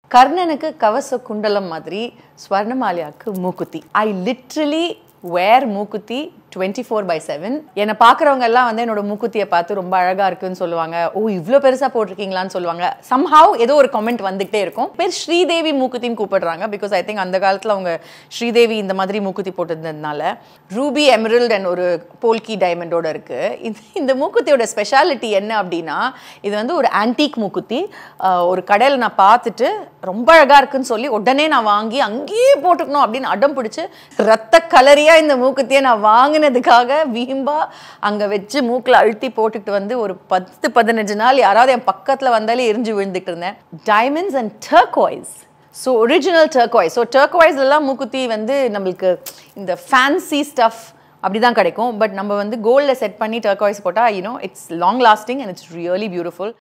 கர்ணனுக்கு கவச குண்டலம் மாதிரி ஸ்வர்ணமாலியாவுக்கு மூக்குத்தி ஐ லிட்ரலி வேர் மூக்குத்தி டுவெண்ட்டி ஃபோர் பை செவன் என்னை பார்க்குறவங்க எல்லாம் வந்து என்னோட மூக்குத்தியை பார்த்து ரொம்ப அழகாக இருக்குன்னு சொல்லுவாங்க ஓ இவ்வளோ பெருசாக போட்டிருக்கீங்களான்னு சொல்லுவாங்க சம்ஹாவ் ஏதோ ஒரு கமெண்ட் வந்துகிட்டே இருக்கும் பேர் ஸ்ரீதேவி மூக்குத்தின்னு கூப்பிடுறாங்க பிகாஸ் ஐ திங்க் அந்த காலத்தில் அவங்க ஸ்ரீதேவி இந்த மாதிரி மூக்குத்தி போட்டிருந்ததுனால ரூபி எமரல்ட் அண்ட் ஒரு போல்கி டைமண்டோட இருக்குது இந்த இந்த மூக்குத்தியோட ஸ்பெஷாலிட்டி என்ன அப்படின்னா இது வந்து ஒரு ஆன்டீக் மூக்குத்தி ஆஹ் ஒரு கடையில் நான் பார்த்துட்டு ரொம்ப அழகாக இருக்குன்னு சொல்லி உடனே நான் வாங்கி அங்கேயே போட்டுக்கணும் அப்படின்னு அடம் பிடிச்சி ரத்த கலரியாக இந்த மூக்குத்தியை நான் வாங்கினதுக்காக வீம்பா அங்கே வச்சு மூக்கில் அழுத்தி போட்டுக்கிட்டு வந்து ஒரு பத்து பதினஞ்சு நாள் யாராவது என் பக்கத்தில் வந்தாலே எரிஞ்சு விழுந்துட்டு இருந்தேன் diamonds and turquoise so original turquoise so டர்க்வாய்ஸ்லாம் மூக்குத்தி வந்து நம்மளுக்கு இந்த ஃபேன்சி ஸ்டஃப் அப்படி தான் கிடைக்கும் பட் நம்ம வந்து கோல்டில் செட் பண்ணி டர்க்வாய்ஸ் போட்டால் you know it's long lasting and it's really beautiful